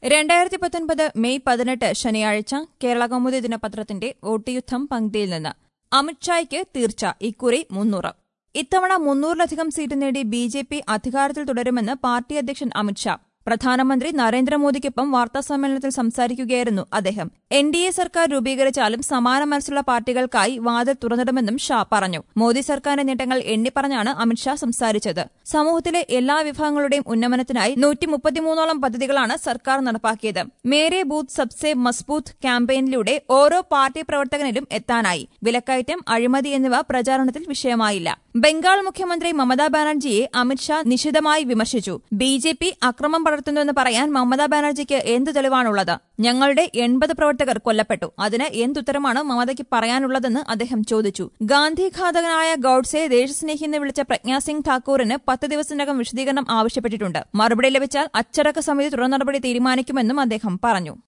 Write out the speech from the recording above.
രണ്ടായിരത്തി പത്തൊൻപത് മെയ് പതിനെട്ട് ശനിയാഴ്ച കേരള കൗമുദി ദിനപത്രത്തിന്റെ വോട്ടുയുദ്ധം പങ്ക്തിയിൽ നിന്ന് അമിത്ഷായ്ക്ക് തീർച്ച ഇക്കുറി മുന്നൂറ് ഇത്തവണ മുന്നൂറിലധികം സീറ്റ് നേടി ബി ജെ പി അധികാരത്തിൽ തുടരുമെന്ന് പാർട്ടി അധ്യക്ഷൻ അമിത്ഷാ പ്രധാനമന്ത്രി നരേന്ദ്രമോദിക്കൊപ്പം വാർത്താസമ്മേളനത്തിൽ സംസാരിക്കുകയായിരുന്നു അദ്ദേഹം എൻ ഡി എ സർക്കാർ രൂപീകരിച്ചാലും സമാന മനസ്സുള്ള പാർട്ടികൾക്കായി വാതിൽ തുറന്നിടുമെന്നും ഷാ പറഞ്ഞു മോദി സർക്കാരിന്റെ നേട്ടങ്ങൾ എണ്ണിപ്പറഞ്ഞാണ് അമിത്ഷാ സംസാരിച്ചത് സമൂഹത്തിലെ എല്ലാ വിഭാഗങ്ങളുടെയും ഉന്നമനത്തിനായി നൂറ്റി മുപ്പത്തിമൂന്നോളം പദ്ധതികളാണ് സർക്കാർ നടപ്പാക്കിയത് മേരെ ബൂത്ത് സബ്സെ മസ്ബൂത്ത് ക്യാമ്പയിനിലൂടെ ഓരോ പാർട്ടി പ്രവർത്തകനിലും എത്താനായി വിലക്കയറ്റം അഴിമതി എന്നിവ പ്രചാരണത്തിൽ വിഷയമായില്ല ബംഗാൾ മുഖ്യമന്ത്രി മമതാ ബാനർജിയെ അമിത്ഷാ നിശിതമായി വിമർശിച്ചു ബി ജെ പി അക്രമം പടർത്തുന്നുവെന്ന് പറയാൻ മമതാ ബാനർജിക്ക് എന്ത് തെളിവാണുള്ളത് ഞങ്ങളുടെ എൺപത് പ്രവർത്തകർ കൊല്ലപ്പെട്ടു അതിന് എന്തുത്തരമാണ് മമതയ്ക്ക് പറയാനുള്ളതെന്ന് അദ്ദേഹം ചോദിച്ചു ഗാന്ധി ഘാതകനായ ഗൌഡ്സെ ദേശസ്നേഹി എന്ന് വിളിച്ച പ്രജ്ഞാ സിംഗ് ഠാക്കൂറിന് പത്ത് ദിവസത്തിനകം വിശദീകരണം ആവശ്യപ്പെട്ടിട്ടുണ്ട് മറുപടി ലഭിച്ചാൽ അച്ചടക്ക സമിതി തുടർ നടപടി തീരുമാനിക്കുമെന്നും അദ്ദേഹം പറഞ്ഞു